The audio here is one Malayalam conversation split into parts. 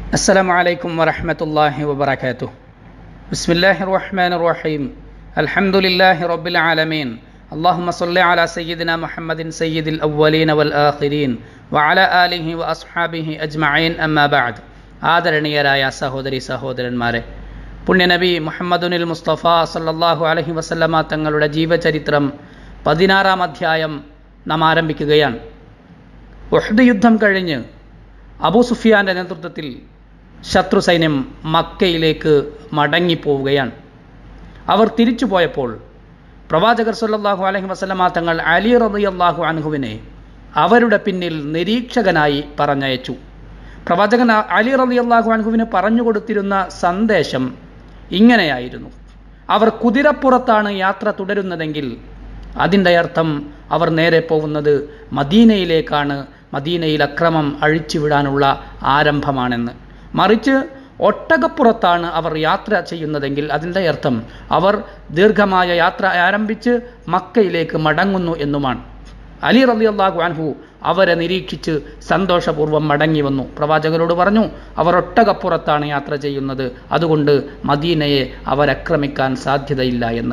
السلام عليكم ورحمة الله وبركاته بسم الله الرحمن الرحيم الحمد لله رب العالمين اللهم صل على سيدنا محمد سيد الأولين والآخرين وعلى آله وأصحابه أجمعين أما بعد ആദരണീയരായ സഹോദരി സഹോദരന്മാരെ പുണ്യനബി മുഹമ്മദുനിൽ മുസ്തഫ സല്ലല്ലാഹു അലൈഹി വസല്ലമ തങ്ങളുടെ ജീവചരിത്രം പതിനാറാം അധ്യായം നാം ആരംഭിക്കുകയാണ് ഉഹദ് യുദ്ധം കഴിഞ്ഞ് അബൂ സുഫിയാൻ്റെ നേതൃത്വത്തിൽ ശത്രു സൈന്യം മക്കയിലേക്ക് മടങ്ങിപ്പോവുകയാണ് അവർ തിരിച്ചു പോയപ്പോൾ പ്രവാചകർ സല്ലല്ലാഹു അലൈഹി വസല്ലമ തങ്ങൾ അലി റളിയല്ലാഹു അൻഹുവിനെ അവരുടെ പിന്നിൽ നിരീക്ഷകനായി പറഞ്ഞയച്ചു പ്രവാചകൻ അലി റളിയല്ലാഹു അൻഹുവിന് പറഞ്ഞു കൊടുത്തിരുന്ന സന്ദേശം ഇങ്ങനെയായിരുന്നു അവർ കുതിരപ്പുറത്താണ് യാത്ര തുടരുന്നതെങ്കിൽ അതിൻ്റെ അർത്ഥം അവർ നേരെ പോകുന്നത് മദീനയിലേക്കാണ് മദീനയിൽ അക്രമം അഴിച്ചുവിടാനുള്ള ആരംഭമാണെന്ന് മറിച്ച് ഒട്ടകപ്പുറത്താണ് അവർ യാത്ര ചെയ്യുന്നതെങ്കിൽ അതിൻ്റെ അർത്ഥം അവർ ദീർഘമായ യാത്ര ആരംഭിച്ച് മക്കയിലേക്ക് മടങ്ങുന്നു എന്നുമാണ് അലി റലി അള്ളാഹു അൻഹു അവരെ നിരീക്ഷിച്ച് സന്തോഷപൂർവ്വം മടങ്ങി വന്നു പ്രവാചകരോട് പറഞ്ഞു അവർ ഒട്ടകപ്പുറത്താണ് യാത്ര ചെയ്യുന്നത് അതുകൊണ്ട് മദീനയെ അവരക്രമിക്കാൻ സാധ്യതയില്ല എന്ന്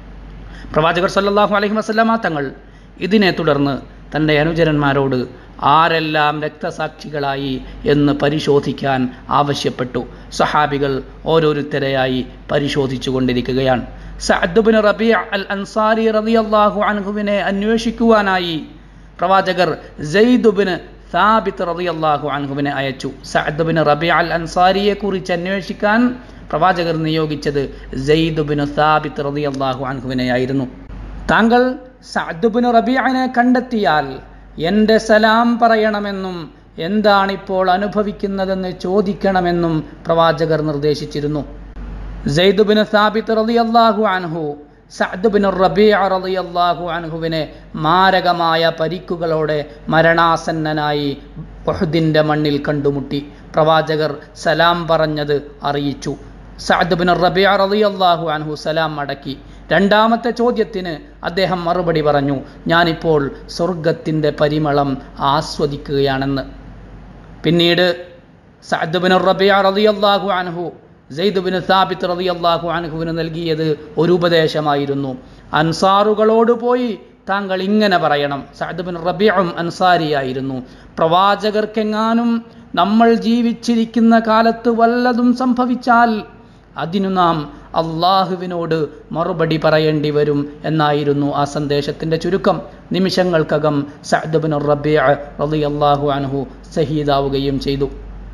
പ്രവാചകർ സല്ലല്ലാഹു അലൈഹി വസല്ലമ തങ്ങൾ ഇതിനെ തുടർന്ന് തൻ്റെ അനുചരന്മാരോട് ആരെല്ലാം രക്തസാക്ഷികളായി എന്ന് പരിശോധിക്കാൻ ആവശ്യപ്പെട്ടു സഹാബികൾ ഓരോരുത്തരെയായി പരിശോധിച്ചു കൊണ്ടിരിക്കുകയാണ് സഅദ്ബിൻ റബിയ അൽ അൻസാരി റളിയല്ലാഹു അൻഹുവിനെ അന്വേഷിക്കുവാനായി പ്രവാചകർ ജയ്ദുബിന് സാബിത്ത് റളിയല്ലാഹു അൻഹുവിനെ അയച്ചു സഅദ്ബിൻ റബിയ അൽ അൻസാരിയെ കുറിച്ച് അന്വേഷിക്കാൻ പ്രവാചകർ നിയോഗിച്ചത് ജയ്ദുബിന് സാബിത്ത് റളിയല്ലാഹു അൻഹുവിനെയായിരുന്നു താങ്കൾ സഅദ്ബിൻ റബിയനെ കണ്ടെത്തിയാൽ എൻ്റെ സലാം പറയണമെന്നും എന്താണിപ്പോൾ അനുഭവിക്കുന്നതെന്ന് ചോദിക്കണമെന്നും പ്രവാചകർ നിർദ്ദേശിച്ചിരുന്നു സെയ്ദുബിന് സാബിത്ത് റളിയല്ലാഹു അൻഹു സഅദ്ബിൻ റബീഅ റളിയല്ലാഹു അൻഹുവിനെ മാരകമായ പരിക്കുകളോടെ മരണാസന്നനായി ഉഹദിൻ്റെ മണ്ണിൽ കണ്ടുമുട്ടി പ്രവാചകർ സലാം പറഞ്ഞത് അറിയിച്ചു സഅദ്ബിൻ റബീഅ റളിയല്ലാഹു അൻഹു സലാം മടക്കി രണ്ടാമത്തെ ചോദ്യത്തിന് അദ്ദേഹം മറുപടി പറഞ്ഞു ഞാനിപ്പോൾ സ്വർഗത്തിൻ്റെ പരിമളം ആസ്വദിക്കുകയാണെന്ന് പിന്നീട് സഅദ്ബിൻ റബിയ റളിയല്ലാഹു അൻഹു സെയ്ദുബിന് സാബിത്ത് റളിയല്ലാഹു അൻഹുവിന് നൽകിയത് ഒരു ഉപദേശമായിരുന്നു അൻസാറുകളോട് പോയി താങ്കൾ ഇങ്ങനെ പറയണം സഅദ്ബിൻ റബിയും അൻസാരിയായിരുന്നു പ്രവാചകർക്കെങ്ങാനും നമ്മൾ ജീവിച്ചിരിക്കുന്ന കാലത്ത് വല്ലതും സംഭവിച്ചാൽ അതിനു നാം അള്ളാഹുവിനോട് മറുപടി പറയേണ്ടി വരും എന്നായിരുന്നു ആ സന്ദേശത്തിൻ്റെ ചുരുക്കം നിമിഷങ്ങൾക്കകം സഅദ്ബിൻ റബിയ റളിയല്ലാഹു അൻഹു ഷഹീദാവുകയും ചെയ്തു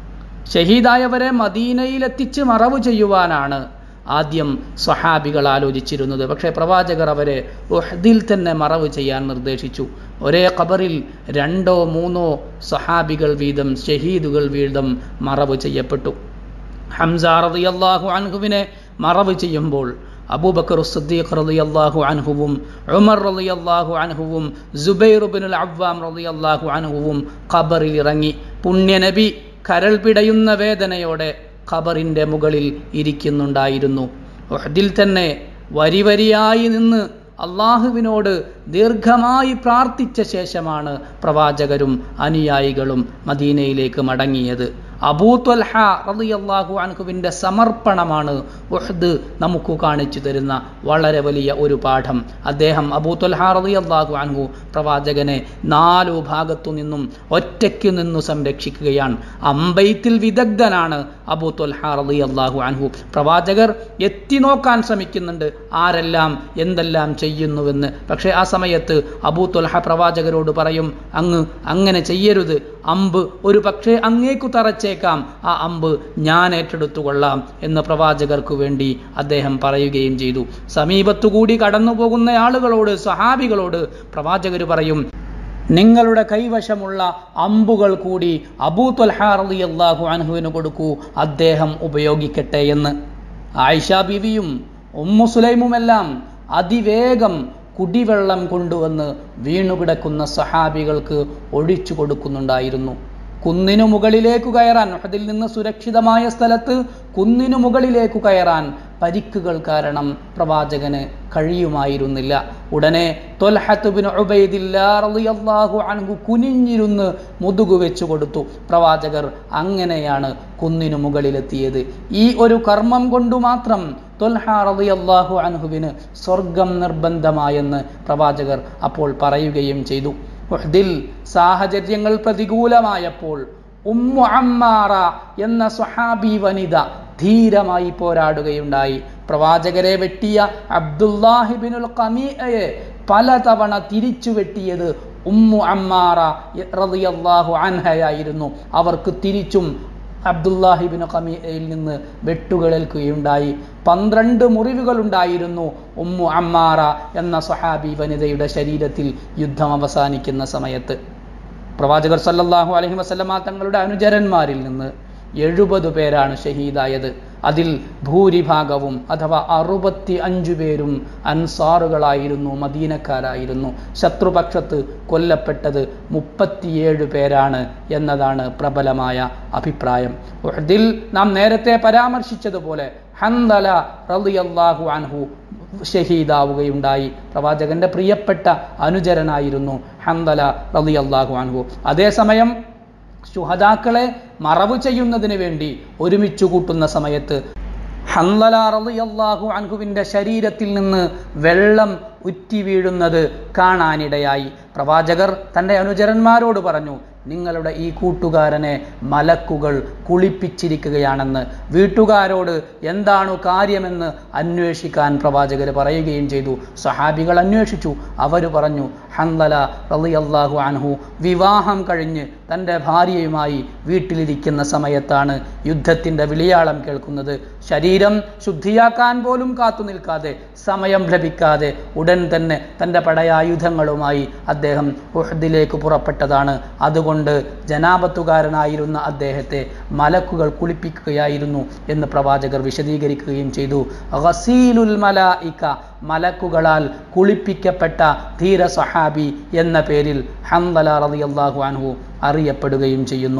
ഷഹീദായവരെ മദീനയിലെത്തിച്ച് മറവ് ചെയ്യുവാനാണ് ആദ്യം സ്വഹാബികൾ ആലോചിച്ചിരുന്നത് പക്ഷേ പ്രവാചകർ അവരെ ഉഹദിൽ തന്നെ മറവ് ചെയ്യാൻ നിർദ്ദേശിച്ചു ഒരേ ഖബറിൽ രണ്ടോ മൂന്നോ സ്വഹാബികൾ വീതം ഷഹീദുകൾ വീതം മറവ് ചെയ്യപ്പെട്ടു ഹംസ റളിയല്ലാഹു അൻഹുവിനെ മറവ് ചെയ്യുമ്പോൾ അബൂബക്കർ സിദ്ദീഖ് റളിയല്ലാഹു അൻഹുവും ഉമർ റളിയല്ലാഹു അൻഹുവും സുബൈർ ബിനുൽ അവ്വാം റളിയല്ലാഹു അൻഹുവും ഖബറിൽ ഇറങ്ങി പുണ്യനബി കരൾ പിടയുന്ന വേദനയോടെ ഖബറിൻ്റെ മുകളിൽ ഇരിക്കുന്നുണ്ടായിരുന്നു അതിൽ തന്നെ വരി വരിയായി നിന്ന് അള്ളാഹുവിനോട് ദീർഘമായി പ്രാർത്ഥിച്ച ശേഷമാണ് പ്രവാചകരും അനുയായികളും മദീനയിലേക്ക് മടങ്ങിയത് അബൂ ത്വൽഹ റളിയല്ലാഹു അൻഹുവിൻ്റെ സമർപ്പണമാണ് ഉഹ്ദ് നമുക്ക് കാണിച്ചു തരുന്ന വളരെ വലിയ ഒരു പാഠം അദ്ദേഹം അബൂ ത്വൽഹ റളിയല്ലാഹു അൻഹു പ്രവാചകനെ നാലു ഭാഗത്തു നിന്നും ഒറ്റയ്ക്കു നിന്നു സംരക്ഷിക്കുകയാണ് അമ്പെയ്ത്തിൽ വിദഗ്ധനാണ് അബൂ ത്വൽഹ റളിയല്ലാഹു അൻഹു പ്രവാചകർ എത്തി നോക്കാൻ ശ്രമിക്കുന്നുണ്ട് ആരെല്ലാം എന്തെല്ലാം ചെയ്യുന്നുവെന്ന് പക്ഷേ ആ സമയത്ത് അബൂ ത്വൽഹ പ്രവാചകരോട് പറയും അങ്ങ് അങ്ങനെ ചെയ്യരുത് അമ്പ് ഒരു പക്ഷേ അങ്ങേക്കു തറച്ചേക്കാം ആ അമ്പ് ഞാൻ ഏറ്റെടുത്തുകൊള്ളാം എന്ന് പ്രവാചകർക്ക് വേണ്ടി അദ്ദേഹം പറയുകയും ചെയ്തു സമീപത്തുകൂടി കടന്നു പോകുന്ന ആളുകളോട് സഹാബികളോട് പ്രവാചകർ പറയും നിങ്ങളുടെ കൈവശമുള്ള അമ്പുകൾ കൂടി അബൂ ത്വൽഹാറലി അള്ളാഹു അൻഹുവിന് കൊടുക്കൂ അദ്ദേഹം ഉപയോഗിക്കട്ടെ എന്ന് ആയിഷ ബിവിയും ഉമ്മുസുലൈമുമെല്ലാം അതിവേഗം കുടിവെള്ളം കൊണ്ടുവന്ന് വീണുകിടക്കുന്ന സഹാബികൾക്ക് ഒഴിച്ചു കൊടുക്കുന്നുണ്ടായിരുന്നു കുന്നിനു മുകളിലേക്ക് കയറാൻ അതിൽ നിന്ന് സുരക്ഷിതമായ സ്ഥലത്ത് കുന്നിനു മുകളിലേക്ക് കയറാൻ പരിക്കുകൾ കാരണം പ്രവാചകന് കഴിയുമായിരുന്നില്ല ഉടനെ തൊൽഹത്തുബിൻ ഉബൈദില്ലാഹു അൻഹു കുനിഞ്ഞിരുന്ന് മുതുകു വെച്ചു കൊടുത്തു പ്രവാചകർ അങ്ങനെയാണ് കുന്നിനു മുകളിലെത്തിയത് ഈ ഒരു കർമ്മം കൊണ്ടു മാത്രം തൊൽഹ റളിയല്ലാഹു അൻഹുവിന് സ്വർഗം നിർബന്ധമായെന്ന് പ്രവാചകർ അപ്പോൾ പറയുകയും ചെയ്തു ഉഹ്ദിൽ സാഹചര്യങ്ങൾ പ്രതികൂലമായപ്പോൾ ഉമ്മു അമ്മാറ എന്ന സ്വഹാബി വനിത ധീരമായി പോരാടുകയുണ്ടായി പ്രവാചകരെ വെട്ടിയ അബ്ദുല്ലാഹിബിനുൽ ഖമീഅയെ പലതവണ തിരിച്ചു വെട്ടിയത് ഉമ്മു അമ്മാറ റളിയല്ലാഹു അൻഹയായിരുന്നു അവർക്ക് തിരിച്ചും അബ്ദുല്ലാഹിബിൻ ഖമീയിൽ നിന്ന് വെട്ടുകളേൽക്കുകയുണ്ടായി പന്ത്രണ്ട് മുറിവുകൾ ഉണ്ടായിരുന്നു ഉമ്മു അമ്മാറ എന്ന സ്വഹാബി വനിതയുടെ ശരീരത്തിൽ യുദ്ധം അവസാനിക്കുന്ന സമയത്ത് പ്രവാചകർ സല്ലല്ലാഹു അലൈഹി വസല്ലമ തങ്ങളുടെ അനുചരന്മാരിൽ നിന്ന് എഴുപത് പേരാണ് ഷഹീദായത് അതിൽ ഭൂരിഭാഗവും അഥവാ അറുപത്തി അഞ്ചു പേരും അൻസാറുകളായിരുന്നു മദീനക്കാരായിരുന്നു ശത്രുപക്ഷത്ത് കൊല്ലപ്പെട്ടത് മുപ്പത്തിയേഴ് പേരാണ് എന്നതാണ് പ്രബലമായ അഭിപ്രായം ഉഹദിൽ നാം നേരത്തെ പരാമർശിച്ചതുപോലെ ഹന്തല റളിയല്ലാഹു അൻഹു ഷഹീദാവുകയുണ്ടായി പ്രവാചകന്റെ പ്രിയപ്പെട്ട അനുചരനായിരുന്നു ഹന്തല റളിയല്ലാഹു അൻഹു അതേസമയം ശുഹദാക്കളെ മറവ് ചെയ്യുന്നതിന് വേണ്ടി ഒരുമിച്ച് കൂട്ടുന്ന സമയത്ത് ഹന്തല റളിയല്ലാഹു അൻഹുവിൻ്റെ ശരീരത്തിൽ നിന്ന് വെള്ളം ഉറ്റി വീഴുന്നത് കാണാനിടയായി പ്രവാചകർ തൻ്റെ അനുചരന്മാരോട് പറഞ്ഞു നിങ്ങളുടെ ഈ കൂട്ടുകാരനെ മലക്കുകൾ കുളിപ്പിച്ചിരിക്കുകയാണെന്ന് വീട്ടുകാരോട് എന്താണ് കാര്യമെന്ന് അന്വേഷിക്കാൻ പ്രവാചകർ പറയുകയും ചെയ്തു സഹാബികൾ അന്വേഷിച്ചു അവർ പറഞ്ഞു ഹന്തല റളിയല്ലാഹു അൻഹു വിവാഹം കഴിഞ്ഞ് തൻ്റെ ഭാര്യയുമായി വീട്ടിലിരിക്കുന്ന സമയത്താണ് യുദ്ധത്തിൻ്റെ വിളിയാളം കേൾക്കുന്നത് ശരീരം ശുദ്ധിയാക്കാൻ പോലും കാത്തു നിൽക്കാതെ സമയം ലഭിക്കാതെ ഉടൻ തന്നെ തൻ്റെ പടയായുധങ്ങളുമായി അദ്ദേഹം ഉഹദിലേക്ക് പുറപ്പെട്ടതാണ് അതുകൊണ്ട് ജനാപത്തുകാരനായിരുന്ന അദ്ദേഹത്തെ മലക്കുകൾ കുളിപ്പിക്കുകയായിരുന്നു എന്ന് പ്രവാചകർ വിശദീകരിക്കുകയും ചെയ്തു ഗസീലുൽ മലായിക്ക മലക്കുകളാൽ കുളിപ്പിക്കപ്പെട്ട ധീര സഹാബി എന്ന പേരിൽ ഹംദല റളിയല്ലാഹു അൻഹു അറിയപ്പെടുകയും ചെയ്യുന്നു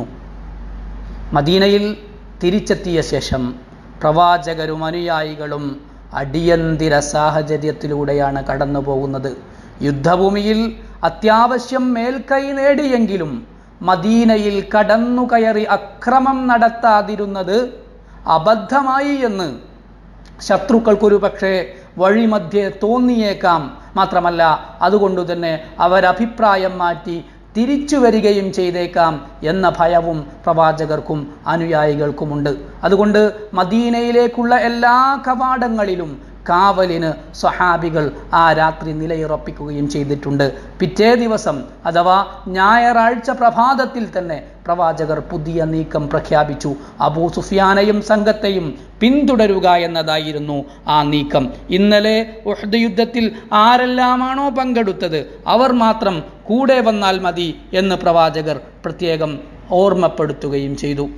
മദീനയിൽ തിരിച്ചെത്തിയ ശേഷം പ്രവാചകരും അനുയായികളും അടിയന്തിര സാഹചര്യത്തിലൂടെയാണ് കടന്നു പോകുന്നത് യുദ്ധഭൂമിയിൽ അത്യാവശ്യം മേൽക്കൈ നേടിയെങ്കിലും മദീനയിൽ കടന്നു കയറി അക്രമം നടത്താതിരുന്നത് അബദ്ധമായി എന്ന് ശത്രുക്കൾക്കൊരു പക്ഷേ വഴിമധ്യേ തോന്നിയേക്കാം മാത്രമല്ല അതുകൊണ്ടു തന്നെ അവരഭിപ്രായം മാറ്റി തിരിച്ചു വരികയും ചെയ്തേക്കാം എന്ന ഭയവും പ്രവാചകർക്കും അനുയായികൾക്കുമുണ്ട് അതുകൊണ്ട് മദീനയിലേക്കുള്ള എല്ലാ കവാടങ്ങളിലും കാവലിന് സ്വഹാബികൾ ആ രാത്രി നിലയുറപ്പിക്കുകയും ചെയ്തിട്ടുണ്ട് പിറ്റേ ദിവസം അഥവാ ഞായറാഴ്ച പ്രഭാതത്തിൽ തന്നെ പ്രവാചകർ പുതിയ നീക്കം പ്രഖ്യാപിച്ചു അബൂ സുഫിയാനെയും സംഘത്തെയും പിന്തുടരുക എന്നതായിരുന്നു ആ നീക്കം ഇന്നലെ ഉഹദ് യുദ്ധത്തിൽ ആരെല്ലാമാണോ പങ്കെടുത്തത് അവർ മാത്രം കൂടെ വന്നാൽ മതി എന്ന് പ്രവാചകർ പ്രത്യേകം ഓർമ്മപ്പെടുത്തുകയും ചെയ്തു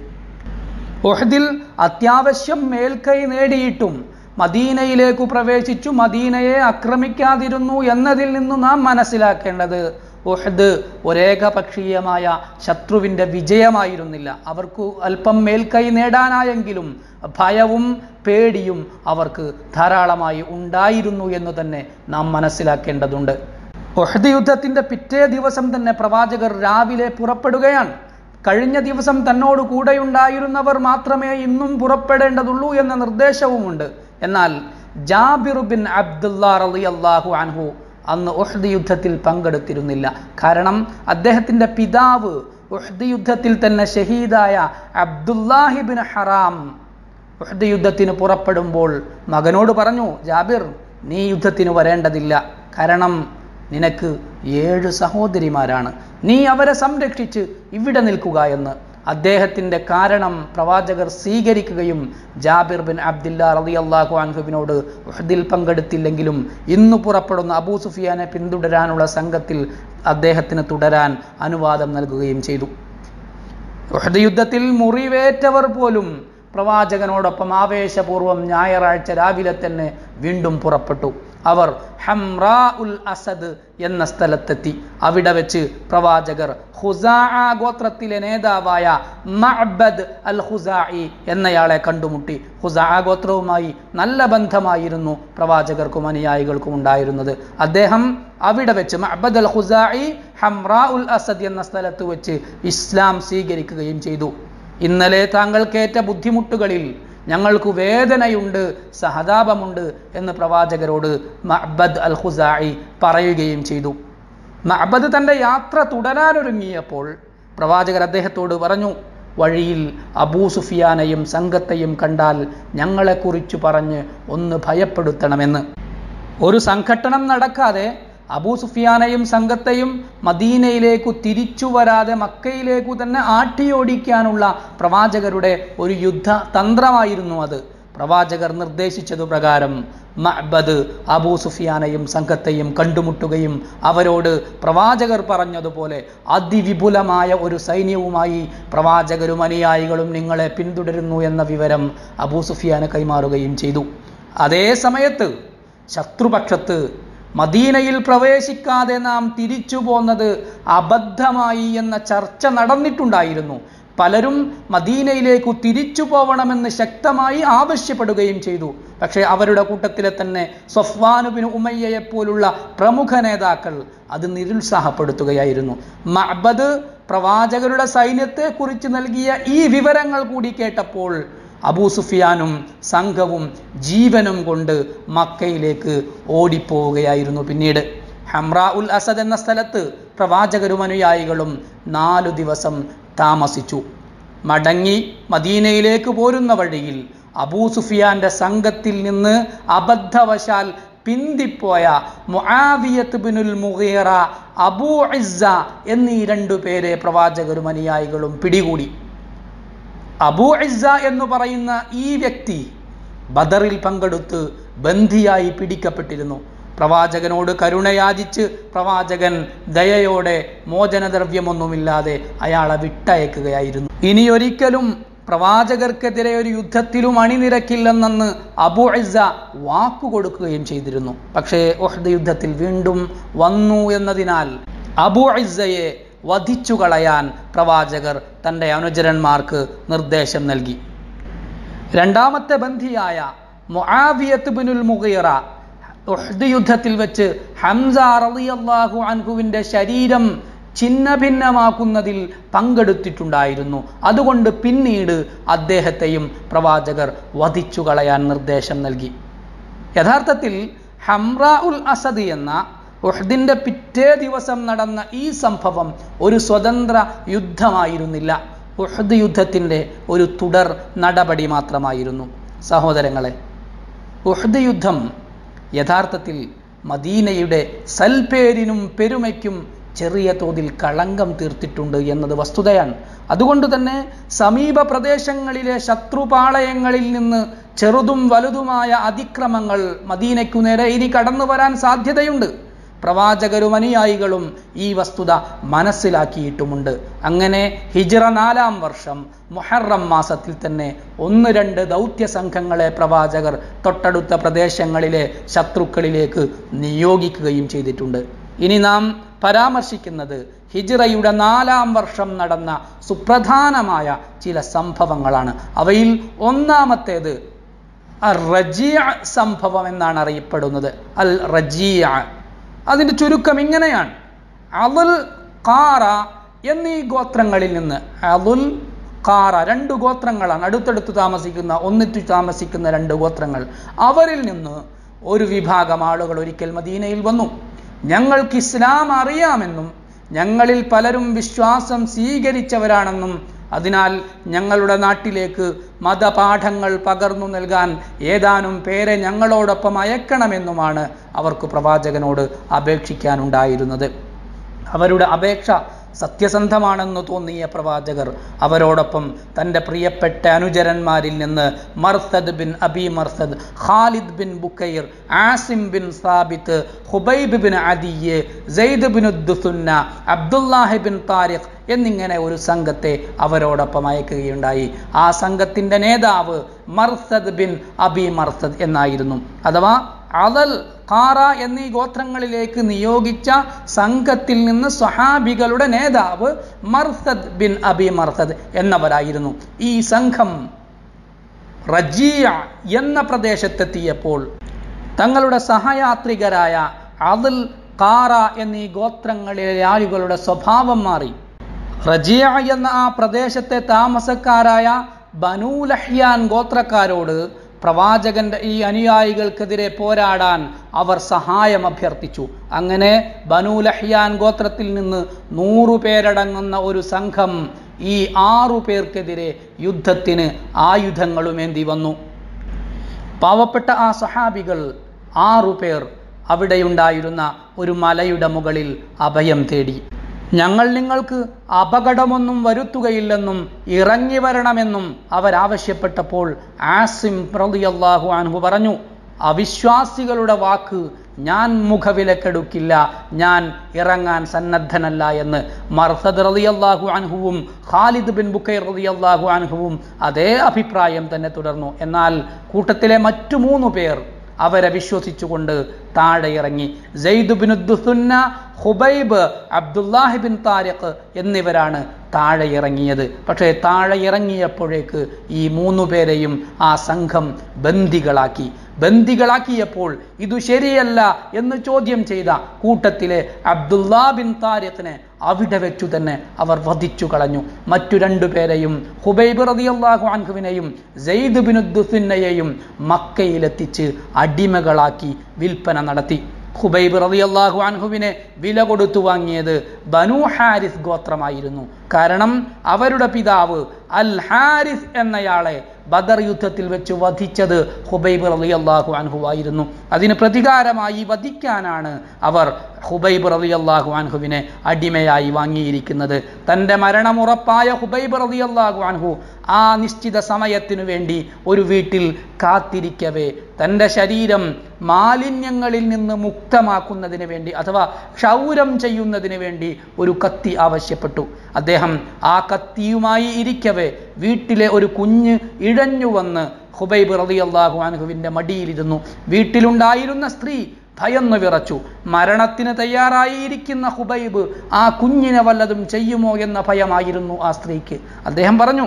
ഉഹദിൽ അത്യാവശ്യം മേൽക്കൈ നേടിയിട്ടും മദീനയിലേക്കു പ്രവേശിച്ചു മദീനയെ ആക്രമിക്കാതിരുന്നു എന്നതിൽ നിന്ന് നാം മനസ്സിലാക്കേണ്ടത് ഉഹദ് ഒരേകപക്ഷീയമായ ശത്രുവിൻ്റെ വിജയമായിരുന്നില്ല അവർക്ക് അല്പം മേൽക്കൈ നേടാനായെങ്കിലും ഭയവും പേടിയും അവർക്ക് ധാരാളമായി ഉണ്ടായിരുന്നു എന്ന് തന്നെ നാം മനസ്സിലാക്കേണ്ടതുണ്ട് ഉഹദ് യുദ്ധത്തിൻ്റെ പിറ്റേ ദിവസം തന്നെ പ്രവാചകർ രാവിലെ പുറപ്പെടുകയാണ് കഴിഞ്ഞ ദിവസം തന്നോട് കൂടെയുണ്ടായിരുന്നവർ മാത്രമേ ഇന്നും പുറപ്പെടേണ്ടതുള്ളൂ എന്ന നിർദ്ദേശവുമുണ്ട് എന്നാൽ ജാബിർ ബിൻ അബ്ദുല്ലാ റളിയല്ലാഹു അൻഹു അന്ന് ഉഹ്ദ് യുദ്ധത്തിൽ പങ്കെടുത്തിരുന്നില്ല കാരണം അദ്ദേഹത്തിൻ്റെ പിതാവ് ഉഹ്ദ് യുദ്ധത്തിൽ തന്നെ ഷഹീദായ അബ്ദുല്ലാഹിബിൻ ഹറാം ഉഹ്ദ് യുദ്ധത്തിന് പുറപ്പെടുമ്പോൾ മകനോട് പറഞ്ഞു ജാബിർ നീ യുദ്ധത്തിന് വരേണ്ടതില്ല കാരണം നിനക്ക് ഏഴ് സഹോദരിമാരാണ് നീ അവരെ സംരക്ഷിച്ച് ഇവിടെ നിൽക്കുക എന്ന് അദ്ദേഹത്തിൻ്റെ കാരണം പ്രവാചകർ സ്വീകരിക്കുകയും ജാബിർ ബിൻ അബ്ദില്ല റതി അള്ളാഹു അൻഹുവിനോട് ഉഹദിൽ പങ്കെടുത്തില്ലെങ്കിലും ഇന്ന് പുറപ്പെടുന്ന അബൂ സുഫിയാനെ പിന്തുടരാനുള്ള സംഘത്തിൽ അദ്ദേഹത്തിന് തുടരാൻ അനുവാദം നൽകുകയും ചെയ്തു ഉഹദ് യുദ്ധത്തിൽ മുറിവേറ്റവർ പോലും പ്രവാചകനോടൊപ്പം ആവേശപൂർവ്വം ഞായറാഴ്ച രാവിലെ തന്നെ വീണ്ടും പുറപ്പെട്ടു അവർ ഹംറാ ഉൽ അസദ് എന്ന സ്ഥലത്തെത്തി അവിടെ വെച്ച് പ്രവാചകർ ഹുസാ ഗോത്രത്തിലെ നേതാവായ മഅബദ് അൽ ഹുസായി എന്നയാളെ കണ്ടുമുട്ടി ഹുസാ ഗോത്രവുമായി നല്ല ബന്ധമായിരുന്നു പ്രവാചകർക്കും അനുയായികൾക്കും ഉണ്ടായിരുന്നത് അദ്ദേഹം അവിടെ വെച്ച് മഅബദ് അൽ ഹുസായി ഹംറാ ഉൽ അസദ് എന്ന സ്ഥലത്ത് വെച്ച് ഇസ്ലാം സ്വീകരിക്കുകയും ചെയ്തു ഇന്നലെ താങ്കൾക്കേറ്റ ബുദ്ധിമുട്ടുകളിൽ ഞങ്ങൾക്ക് വേദനയുണ്ട് സഹതാപമുണ്ട് എന്ന് പ്രവാചകരോട് മഅബദ് അൽ ഖുസായി പറയുകയും ചെയ്തു മഅബദ് തൻ്റെ യാത്ര തുടരാനൊരുങ്ങിയപ്പോൾ പ്രവാചകർ അദ്ദേഹത്തോട് പറഞ്ഞു വഴിയിൽ അബൂ സുഫിയാനെയും സംഘത്തെയും കണ്ടാൽ ഞങ്ങളെക്കുറിച്ച് പറഞ്ഞ് ഒന്ന് ഭയപ്പെടുത്തണമെന്ന് ഒരു സംഘട്ടനം നടക്കാതെ അബൂ സുഫിയാനെയും സംഘത്തെയും മദീനയിലേക്കു തിരിച്ചു വരാതെ മക്കയിലേക്കു തന്നെ ആട്ടിയോടിക്കാനുള്ള പ്രവാചകരുടെ ഒരു യുദ്ധ തന്ത്രമായിരുന്നു അത് പ്രവാചകർ നിർദ്ദേശിച്ചതു പ്രകാരം മഅബദ് അബൂ സുഫിയാനെയും സംഘത്തെയും കണ്ടുമുട്ടുകയും അവരോട് പ്രവാചകർ പറഞ്ഞതുപോലെ അതിവിപുലമായ ഒരു സൈന്യവുമായി പ്രവാചകരും അനുയായികളും നിങ്ങളെ പിന്തുടരുന്നു എന്ന വിവരം അബൂ സുഫിയാന് കൈമാറുകയും ചെയ്തു അതേ സമയത്ത് ശത്രുപക്ഷത്ത് മദീനയിൽ പ്രവേശിക്കാതെ നാം തിരിച്ചു പോന്നത് അബദ്ധമായി എന്ന ചർച്ച നടന്നിട്ടുണ്ടായിരുന്നു പലരും മദീനയിലേക്കു തിരിച്ചു പോവണമെന്ന് ശക്തമായി ആവശ്യപ്പെടുകയും ചെയ്തു പക്ഷേ അവരുടെ കൂട്ടത്തിലെ തന്നെ സൊഫ്വാനുബിൻ ഉമയ്യയെ പോലുള്ള പ്രമുഖ നേതാക്കൾ അത് നിരുത്സാഹപ്പെടുത്തുകയായിരുന്നു മഅബദ് പ്രവാചകരുടെ സൈന്യത്തെക്കുറിച്ച് നൽകിയ ഈ വിവരങ്ങൾ കൂടി കേട്ടപ്പോൾ അബൂ സുഫിയാനും സംഘവും ജീവനും കൊണ്ട് മക്കയിലേക്ക് ഓടിപ്പോവുകയായിരുന്നു പിന്നീട് ഹംറ ഉൽ അസദ് എന്ന സ്ഥലത്ത് പ്രവാചകരും അനുയായികളും നാലു ദിവസം താമസിച്ചു മടങ്ങി മദീനയിലേക്ക് പോരുന്ന വഴിയിൽ അബൂ സുഫിയാന്റെ സംഘത്തിൽ നിന്ന് അബദ്ധവശാൽ പിന്തിപ്പോയ മുആവിയത്ത് ബിനുൽ മുഗീറ അബൂ ഇസ്സ എന്നീ രണ്ടു പേരെ പ്രവാചകരും അനുയായികളും പിടികൂടി അബൂ ഇസ്സ എന്ന് പറയുന്ന ഈ വ്യക്തി ബദറിൽ പങ്കെടുത്ത് ബന്ധിയായി പിടിക്കപ്പെട്ടിരുന്നു പ്രവാചകനോട് കരുണയാചിച്ച് പ്രവാചകൻ ദയയോടെ മോചനദ്രവ്യമൊന്നുമില്ലാതെ അയാളെ വിട്ടയക്കുകയായിരുന്നു ഇനിയൊരിക്കലും പ്രവാചകർക്കെതിരെ ഒരു യുദ്ധത്തിലും അണിനിരക്കില്ലെന്നെന്ന് അബു ഇസ വാക്കുകൊടുക്കുകയും ചെയ്തിരുന്നു പക്ഷേ ഒഹദ് യുദ്ധത്തിൽ വീണ്ടും വന്നു എന്നതിനാൽ അബു ഇസയെ വധിച്ചു കളയാൻ പ്രവാചകർ തൻ്റെ അനുചരന്മാർക്ക് നിർദ്ദേശം നൽകി രണ്ടാമത്തെ ബന്ധിയായ മുആവിയത്ത് ബിനുൽ മുഗീറ ഉഹ്ദ് യുദ്ധത്തിൽ വെച്ച് ഹംസ റളിയല്ലാഹു അൻഹുവിൻ്റെ ശരീരം ഛിന്ന ഭിന്നമാക്കുന്നതിൽ പങ്കെടുത്തിട്ടുണ്ടായിരുന്നു അതുകൊണ്ട് പിന്നീട് അദ്ദേഹത്തെയും പ്രവാചകർ വധിച്ചു കളയാൻ നിർദ്ദേശം നൽകി യഥാർത്ഥത്തിൽ ഹംറ ഉൽ അസദ് എന്ന ഉഹ്ദിന്റെ പിറ്റേ ദിവസം നടന്ന ഈ സംഭവം ഒരു സ്വതന്ത്ര യുദ്ധമായിരുന്നില്ല ഉഹ്ദ് യുദ്ധത്തിൻ്റെ ഒരു തുടർ നടപടി മാത്രമായിരുന്നു സഹോദരങ്ങളെ ഉഹ്ദ് യുദ്ധം യഥാർത്ഥത്തിൽ മദീനയുടെ സൽപേരിനും പെരുമയ്ക്കും ചെറിയ തോതിൽ കളങ്കം തീർത്തിട്ടുണ്ട് എന്നത് വസ്തുതയാണ് അതുകൊണ്ട് തന്നെ സമീപ പ്രദേശങ്ങളിലെ ശത്രുപാളയങ്ങളിൽ നിന്ന് ചെറുതും വലുതുമായ അതിക്രമങ്ങൾ മദീനയ്ക്കു നേരെ ഇനി കടന്നു വരാൻ സാധ്യതയുണ്ട് പ്രവാചകരും അനുയായികളും ഈ വസ്തുത മനസ്സിലാക്കിയിട്ടുമുണ്ട് അങ്ങനെ ഹിജ്റ നാലാം വർഷം മുഹറം മാസത്തിൽ തന്നെ ഒന്ന് രണ്ട് ദൗത്യ സംഘങ്ങളെ പ്രവാചകർ തൊട്ടടുത്ത പ്രദേശങ്ങളിലെ ശത്രുക്കളിലേക്ക് നിയോഗിക്കുകയും ചെയ്തിട്ടുണ്ട് ഇനി നാം പരാമർശിക്കുന്നത് ഹിജ്റയുടെ നാലാം വർഷം നടന്ന സുപ്രധാനമായ ചില സംഭവങ്ങളാണ് അവയിൽ ഒന്നാമത്തേത് റജിയ സംഭവം എന്നാണ് അറിയപ്പെടുന്നത് അൽ റജിയ അതിൻ്റെ ചുരുക്കം ഇങ്ങനെയാണ് അതുൽ കാറ എന്നീ ഗോത്രങ്ങളിൽ നിന്ന് അതുൽ കാറ രണ്ട് ഗോത്രങ്ങളാണ് അടുത്തടുത്ത് താമസിക്കുന്ന ഒന്നിച്ചു താമസിക്കുന്ന രണ്ട് ഗോത്രങ്ങൾ അവരിൽ നിന്ന് ഒരു വിഭാഗം ആളുകൾ ഒരിക്കൽ മദീനയിൽ വന്നു ഞങ്ങൾക്ക് ഇസ്ലാം അറിയാമെന്നും ഞങ്ങളിൽ പലരും വിശ്വാസം സ്വീകരിച്ചവരാണെന്നും അതിനാൽ ഞങ്ങളുടെ നാട്ടിലേക്ക് മതപാഠങ്ങൾ പകർന്നു നൽകാൻ ഏതാനും പേരെ ഞങ്ങളോടൊപ്പം അയക്കണമെന്നുമാണ് അവർക്ക് പ്രവാചകനോട് അപേക്ഷിക്കാനുണ്ടായിരുന്നത് അവരുടെ അപേക്ഷ സത്യസന്ധമാണെന്ന് തോന്നിയ പ്രവാചകർ അവരോടൊപ്പം തൻ്റെ പ്രിയപ്പെട്ട അനുചരന്മാരിൽ നിന്ന് Marthad bin Abi Marthad Khalid bin Bukair Asim bin Thabit Khubaib bin Adiy Zaid bin ഉദ്ദുസുന്ന അബ്ദുല്ലാഹി ബിൻ താരിഖ് എന്നിങ്ങനെ ഒരു സംഘത്തെ അവരോടൊപ്പം അയക്കുകയുണ്ടായി ആ സംഘത്തിൻ്റെ നേതാവ് മർസദ് ബിൻ അബി മർസദ് എന്നായിരുന്നു അഥവാ അദൽ ഖാറ എന്നീ ഗോത്രങ്ങളിലേക്ക് നിയോഗിച്ച സംഘത്തിൽ നിന്ന് സ്വഹാബികളുടെ നേതാവ് മർസദ് ബിൻ അബി മർസദ് എന്നവരായിരുന്നു ഈ സംഘം റജിയ എന്ന പ്രദേശത്തെത്തിയപ്പോൾ തങ്ങളുടെ സഹയാത്രികരായ അദൽ ഖാറ എന്നീ ഗോത്രങ്ങളിലെ ആളുകളുടെ സ്വഭാവം മാറി റജിയ എന്ന ആ പ്രദേശത്തെ താമസക്കാരായ ബനൂലഹ്യാൻ ഗോത്രക്കാരോട് പ്രവാചകന്റെ ഈ അനുയായികൾക്കെതിരെ പോരാടാൻ അവർ സഹായം അഭ്യർത്ഥിച്ചു അങ്ങനെ ബനൂലഹ്യാൻ ഗോത്രത്തിൽ നിന്ന് നൂറു പേരടങ്ങുന്ന ഒരു സംഘം ഈ ആറു പേർക്കെതിരെ യുദ്ധത്തിന് ആയുധങ്ങളുമേന്തി വന്നു പാവപ്പെട്ട ആ സഹാബികൾ ആറു പേർ അവിടെയുണ്ടായിരുന്ന ഒരു മലയുടെ മുകളിൽ അഭയം തേടി ഞങ്ങൾ നിങ്ങൾക്ക് അപകടമൊന്നും വരുത്തുകയില്ലെന്നും ഇറങ്ങി വരണമെന്നും അവരാവശ്യപ്പെട്ടപ്പോൾ ആസിം പ്രതിയല്ലാഹു അൻഹു പറഞ്ഞു അവിശ്വാസികളുടെ വാക്ക് ഞാൻ മുഖവിലക്കെടുക്കില്ല ഞാൻ ഇറങ്ങാൻ സന്നദ്ധനല്ല എന്ന് മർസദ് റളിയല്ലാഹു അൻഹുവും ഖാലിദ് ബിൻ ബുക്കൈർ റളിയല്ലാഹു അൻഹുവും അതേ അഭിപ്രായം തന്നെ തുടർന്നു എന്നാൽ കൂട്ടത്തിലെ മറ്റു മൂന്ന് പേർ അവരെ വിശ്വസിച്ചുകൊണ്ട് താഴെ ഇറങ്ങി സെയ്ദ് ബിൻ ദുസുന്ന ഹുബൈബ് അബ്ദുല്ലാഹി ബിൻ താരിഖ് എന്നിവരാണ് താഴെ ഇറങ്ങിയത് പക്ഷേ താഴെ ഇറങ്ങിയപ്പോഴേക്ക് ഈ മൂന്നു പേരെയും ആ സംഘം ബന്ദികളാക്കി ബന്ദികളാക്കിയപ്പോൾ ഇതു ശരിയല്ല എന്ന് ചോദ്യം ചെയ്ത കൂട്ടത്തിലെ അബ്ദുല്ലാ ബിൻ താരിഖിനെ അവിടെ വെച്ചു തന്നെ അവർ വധിച്ചു കളഞ്ഞു മറ്റു രണ്ടു പേരെയും ഹുബൈബ് റളിയല്ലാഹു അൻഹുവിനെയും സെയ്ദ് ബിൻ ദുസിന്നയെയും മക്കയിലെത്തിച്ച് അടിമകളാക്കി വിൽപ്പന നടത്തി ഹുബൈബ് റളിയല്ലാഹു അൻഹുവിനെ വില കൊടുത്തു വാങ്ങിയത് ബനു ഹാരിസ് ഗോത്രമായിരുന്നു കാരണം അവരുടെ പിതാവ് അൽ ഹാരിസ് എന്നയാളെ ബദർ യുദ്ധത്തിൽ വെച്ച് വധിച്ചത് ഹുബൈബ് റളിയല്ലാഹു അൻഹു ആയിരുന്നു അതിന് പ്രതികാരമായി വധിക്കാനാണ് അവർ ഹുബൈബ് റളിയല്ലാഹു അൻഹുവിനെ അടിമയായി വാങ്ങിയിരിക്കുന്നത് തൻ്റെ മരണമുറപ്പായ ഹുബൈബ് റളിയല്ലാഹു അൻഹു ആ നിശ്ചിത സമയത്തിനു വേണ്ടി ഒരു വീട്ടിൽ കാത്തിരിക്കവേ തൻ്റെ ശരീരം മാലിന്യങ്ങളിൽ നിന്ന് മുക്തമാക്കുന്നതിന് വേണ്ടി അഥവാ ക്ഷൗരം ചെയ്യുന്നതിന് വേണ്ടി ഒരു കത്തി ആവശ്യപ്പെട്ടു അദ്ദേഹം ആ കത്തിയുമായി ഇരിക്കവേ വീട്ടിലെ ഒരു കുഞ്ഞ് ഇഴഞ്ഞു വന്ന് ഹുബൈബ് റളിയല്ലാഹു അൻഹുവിൻ്റെ മടിയിലിരുന്നു വീട്ടിലുണ്ടായിരുന്ന സ്ത്രീ ഭയന്നു വിറച്ചു മരണത്തിന് തയ്യാറായിരിക്കുന്ന ഹുബൈബ് ആ കുഞ്ഞിനെ വല്ലതും ചെയ്യുമോ എന്ന ഭയമായിരുന്നു ആ സ്ത്രീക്ക് അദ്ദേഹം പറഞ്ഞു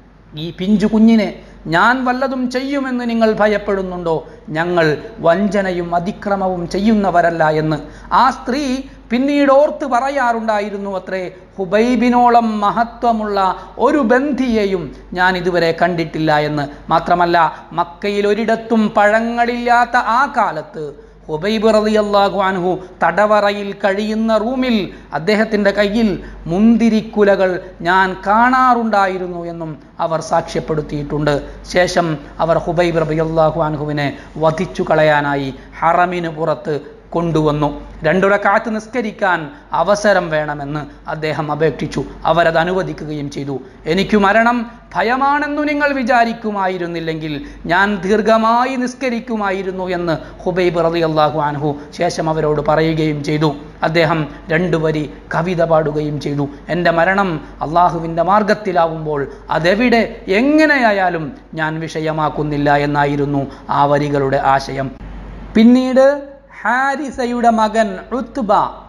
ഈ പിഞ്ചു കുഞ്ഞിനെ ഞാൻ വല്ലതും ചെയ്യുമെന്ന് നിങ്ങൾ ഭയപ്പെടുന്നുണ്ടോ ഞങ്ങൾ വഞ്ചനയും അതിക്രമവും ചെയ്യുന്നവരല്ല എന്ന് ആ സ്ത്രീ പിന്നീട് ഓർത്ത് പറയാറുണ്ടായിരുന്നു അത്രേ ഹുബൈബിനോളം മഹത്വമുള്ള ഒരു ബന്ധിയെയും ഞാൻ ഇതുവരെ കണ്ടിട്ടില്ല എന്ന് മാത്രമല്ല മക്കയിൽ ഒരിടത്തും പഴങ്ങളില്ലാത്ത ആ കാലത്ത് ഹുബൈബ് റളിയല്ലാഹു അൻഹു തടവറയിൽ കഴിയുന്ന റൂമിൽ അദ്ദേഹത്തിൻ്റെ കയ്യിൽ മുന്തിരിക്കുലകൾ ഞാൻ കാണാറുണ്ടായിരുന്നു എന്നും അവർ സാക്ഷ്യപ്പെടുത്തിയിട്ടുണ്ട് ശേഷം അവർ ഹുബൈബ് റളിയല്ലാഹു അൻഹുവിനെ വധിച്ചു കളയാനായി ഹറമിന് പുറത്ത് കൊണ്ടുവന്നു രണ്ടുറക്കാത്ത് നിസ്കരിക്കാൻ അവസരം വേണമെന്ന് അദ്ദേഹം അപേക്ഷിച്ചു അവരത് അനുവദിക്കുകയും ചെയ്തു എനിക്ക് മരണം ഭയമാണെന്നു നിങ്ങൾ വിചാരിക്കുമായിരുന്നില്ലെങ്കിൽ ഞാൻ ദീർഘമായി നിസ്കരിക്കുമായിരുന്നു എന്ന് ഹുബൈബ് റളിയല്ലാഹു അൻഹു ശേഷം അവരോട് പറയുകയും ചെയ്തു അദ്ദേഹം രണ്ടു വരി കവിത പാടുകയും ചെയ്തു എൻ്റെ മരണം അള്ളാഹുവിൻ്റെ മാർഗത്തിലാവുമ്പോൾ അതെവിടെ എങ്ങനെയായാലും ഞാൻ വിഷയമാക്കുന്നില്ല എന്നായിരുന്നു ആ വരികളുടെ ആശയം പിന്നീട് ഹാരിസയുടെ മകൻ ഉത്ബ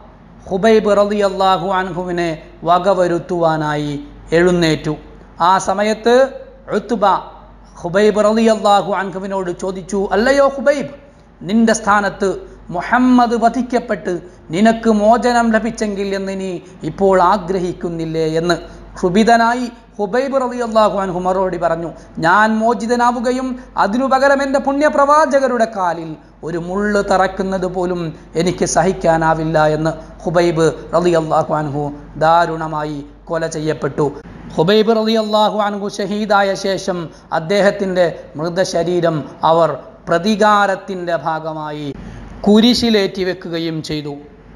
ഹുബൈബ് റളിയല്ലാഹു അൻഹുവിനെ വകവരുത്തുവാനായി എഴുന്നേറ്റു ആ സമയത്ത് ഉത്ബ ഹുബൈബ് റളിയല്ലാഹു അൻഹുവിനോട് ചോദിച്ചു അല്ലയോ ഹുബൈബ് നിന്റെ സ്ഥാനത്ത് മുഹമ്മദ് വധിക്കപ്പെട്ട് നിനക്ക് മോചനം ലഭിച്ചെങ്കിൽ എന്ന് നീ ഇപ്പോൾ ആഗ്രഹിക്കുന്നില്ലേ എന്ന് ക്ഷുഭിതനായി ഹുബൈബ് റളിയല്ലാഹു അൻഹു മറുപടി പറഞ്ഞു ഞാൻ മോചിതനാവുകയും അതിനു പകരം എൻ്റെ പുണ്യപ്രവാചകരുടെ കാലിൽ ഒരു മുള്ള് തറക്കുന്നത് പോലും എനിക്ക് സഹിക്കാനാവില്ല എന്ന് ഹുബൈബ് റളിയല്ലാഹു അൻഹു ദാരുണമായി കൊല ചെയ്യപ്പെട്ടു ഹുബൈബ് റളിയല്ലാഹു അൻഹു ഷഹീദായ ശേഷം അദ്ദേഹത്തിൻ്റെ മൃതശരീരം അവർ പ്രതികാരത്തിൻ്റെ ഭാഗമായി കുരിശിലേറ്റി വെക്കുകയും ചെയ്തു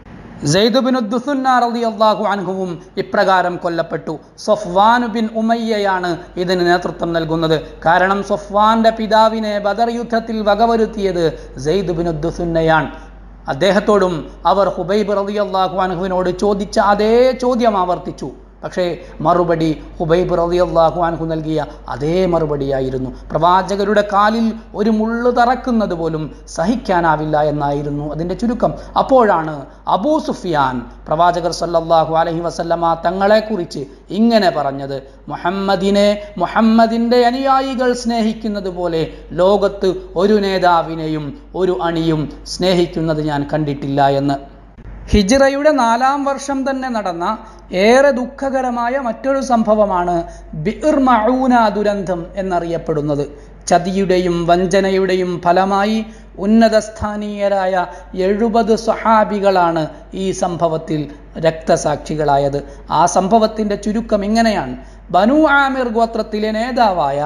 റളിയല്ലാഹു അൻഹുവും ഇപ്രകാരം കൊല്ലപ്പെട്ടു സൊഫ്വാൻ ബിൻ ഉമയ്യയാണ് ഇതിന് നേതൃത്വം നൽകുന്നത് കാരണം സൊഫ്വാന്റെ പിതാവിനെ ബദർ യുദ്ധത്തിൽ വകവരുത്തിയത് സെയ്ദ് ബിൻ ഉദ്ദുസുന്നയാണ് അദ്ദേഹത്തോടും അവർ ഹുബൈബ് റളിയല്ലാഹു അൻഹുവിനോട് ചോദിച്ച അതേ ചോദ്യം ആവർത്തിച്ചു പക്ഷേ മറുപടി ഹുബൈബ് റളിയല്ലാഹു അൻഹു നൽകിയ അതേ മറുപടിയായിരുന്നു പ്രവാചകരുടെ കാലിൽ ഒരു മുള്ളു തറക്കുന്നത് പോലും സഹിക്കാനാവില്ല എന്നായിരുന്നു അതിൻ്റെ ചുരുക്കം അപ്പോഴാണ് അബൂ സുഫിയാൻ പ്രവാചകർ സല്ലല്ലാഹു അലൈഹി വസല്ലമ തങ്ങളെക്കുറിച്ച് ഇങ്ങനെ പറഞ്ഞത് മുഹമ്മദിനെ മുഹമ്മദിൻ്റെ അനുയായികൾ സ്നേഹിക്കുന്നത് പോലെ ലോകത്ത് ഒരു നേതാവിനെയും ഒരു അണിയും സ്നേഹിക്കുന്നത് ഞാൻ കണ്ടിട്ടില്ല എന്ന് ഹിജ്റയുടെ നാലാം വർഷം തന്നെ നടന്ന ഏറെ ദുഃഖകരമായ മറ്റൊരു സംഭവമാണ് ബിർ മഊന ദുരന്തം എന്നറിയപ്പെടുന്നത് ചതിയുടെയും വഞ്ചനയുടെയും ഫലമായി ഉന്നതസ്ഥാനീയരായ എഴുപത് സ്വഹാബികളാണ് ഈ സംഭവത്തിൽ രക്തസാക്ഷികളായത് ആ സംഭവത്തിൻ്റെ ചുരുക്കം ഇങ്ങനെയാണ് ബനു ആമിർ ഗോത്രത്തിലെ നേതാവായ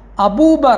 അബൂബറ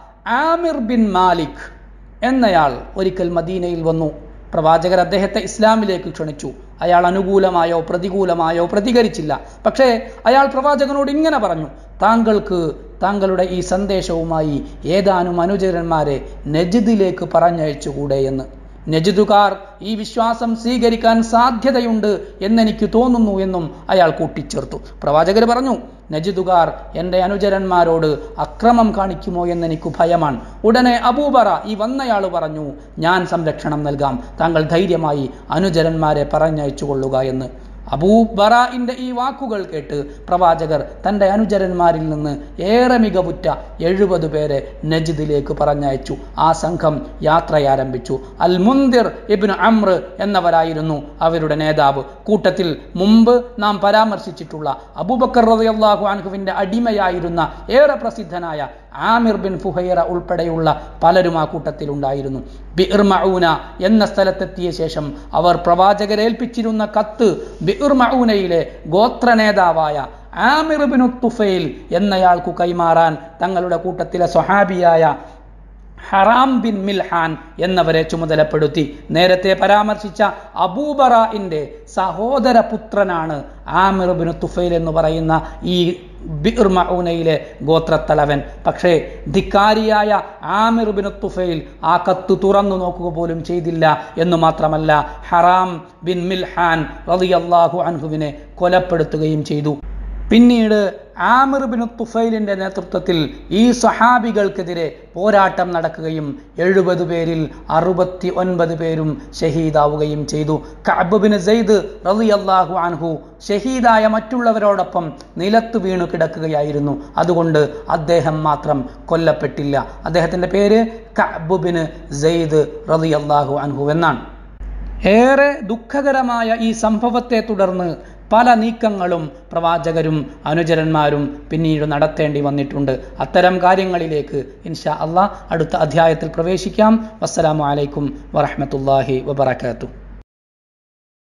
ആമിർ ബിൻ മാലിക് എന്നയാൾ ഒരിക്കൽ മദീനയിൽ വന്നു പ്രവാചകർ അദ്ദേഹത്തെ ഇസ്ലാമിലേക്ക് ക്ഷണിച്ചു അയാൾ അനുകൂലമായോ പ്രതികൂലമായോ പ്രതികരിച്ചില്ല പക്ഷേ അയാൾ പ്രവാചകനോട് ഇങ്ങനെ പറഞ്ഞു താങ്കൾക്ക് താങ്കളുടെ ഈ സന്ദേശവുമായി ഏതാനും അനുചരന്മാരെ നജിദിലേക്ക് പറഞ്ഞയച്ചുകൂടെ എന്ന് നജിദുകാർ ഈ വിശ്വാസം സ്വീകരിക്കാൻ സാധ്യതയുണ്ട് എന്നെനിക്ക് തോന്നുന്നു എന്നും അയാൾ കൂട്ടിച്ചേർത്തു പ്രവാചകർ പറഞ്ഞു നജിദുകാർ എൻ്റെ അനുചരന്മാരോട് അക്രമം കാണിക്കുമോ എന്നെനിക്ക് ഭയമാണ് ഉടനെ അബൂബറ ഈ വന്നയാൾ പറഞ്ഞു ഞാൻ സംരക്ഷണം നൽകാം താങ്കൾ ധൈര്യമായി അനുചരന്മാരെ പറഞ്ഞയച്ചു കൊള്ളുക എന്ന് അബൂബറായിൻ്റെ ഈ വാക്കുകൾ കേട്ട് പ്രവാചകർ തൻ്റെ അനുചരന്മാരിൽ നിന്ന് ഏറെ മികവുറ്റ എഴുപത് പേരെ നജിദിലേക്ക് പറഞ്ഞയച്ചു ആ സംഘം യാത്രയാരംഭിച്ചു അൽ മുന്തിർ ഇബ്നു അമ്ര എന്നവരായിരുന്നു അവരുടെ നേതാവ് കൂട്ടത്തിൽ മുമ്പ് നാം പരാമർശിച്ചിട്ടുള്ള അബൂബക്കർ റളിയല്ലാഹു അൻഹുവിൻ്റെ അടിമയായിരുന്ന ഏറെ പ്രസിദ്ധനായ ആമിർ ബിൻ ഫുഹൈറ ഉൾപ്പെടെയുള്ള പലരും ആ കൂട്ടത്തിലുണ്ടായിരുന്നു ബിർ മഊന എന്ന സ്ഥലത്തെത്തിയ ശേഷം അവർ പ്രവാചകരേൽപ്പിച്ചിരുന്ന കത്ത് ബിർ മഊനയിലെ ഗോത്ര നേതാവായ ആമിർ ബിൻ തുഫൈൽ എന്നയാൾക്കു കൈമാറാൻ തങ്ങളുടെ കൂട്ടത്തിലെ സ്വഹാബിയായ ഹറാം ബിൻ മിൽഹാൻ എന്നവരെ ചുമതലപ്പെടുത്തി നേരത്തെ പരാമർശിച്ച അബൂബറായിൻ്റെ സഹോദര പുത്രനാണ് ആമിർ ബിൻ തുഫൈൽ എന്ന് പറയുന്ന ഈ ബിർ മഊനയിലെ ഗോത്രത്തലവൻ പക്ഷേ ധിക്കാരിയായ ആമിർ ബിൻ തുഫൈൽ ആ കത്ത് തുറന്നു നോക്കുക പോലും ചെയ്തില്ല എന്ന് മാത്രമല്ല ഹറാം ബിൻ മിൽഹാൻ റളിയല്ലാഹു അൻഹുവിനെ കൊലപ്പെടുത്തുകയും ചെയ്തു പിന്നീട് ആമിർ ബിൻ തുഫൈലിൻ്റെ നേതൃത്വത്തിൽ ഈ സഹാബികൾക്കെതിരെ പോരാട്ടം നടക്കുകയും എഴുപത് പേരിൽ അറുപത്തി ഒൻപത് പേരും ഷഹീദാവുകയും ചെയ്തു കഅബ് ബിൻ സെയ്ദ് റളിയല്ലാഹു അൻഹു ഷഹീദായ മറ്റുള്ളവരോടൊപ്പം നിലത്ത് വീണു കിടക്കുകയായിരുന്നു അതുകൊണ്ട് അദ്ദേഹം മാത്രം കൊല്ലപ്പെട്ടില്ല അദ്ദേഹത്തിൻ്റെ പേര് കഅബ് ബിൻ സെയ്ദ് റളിയല്ലാഹു അൻഹു എന്നാണ് ഏറെ ദുഃഖകരമായ ഈ സംഭവത്തെ തുടർന്ന് പല നീക്കങ്ങളും പ്രവാചകരും അനുചരന്മാരും പിന്നീട് നടത്തേണ്ടി വന്നിട്ടുണ്ട് അത്തരം കാര്യങ്ങളിലേക്ക് ഇൻഷാ അള്ളാഹ് അടുത്ത അധ്യായത്തിൽ പ്രവേശിക്കാം വസ്സലാമു അലൈക്കും വറഹ്മത്തുള്ളാഹി വബറകാതുഹു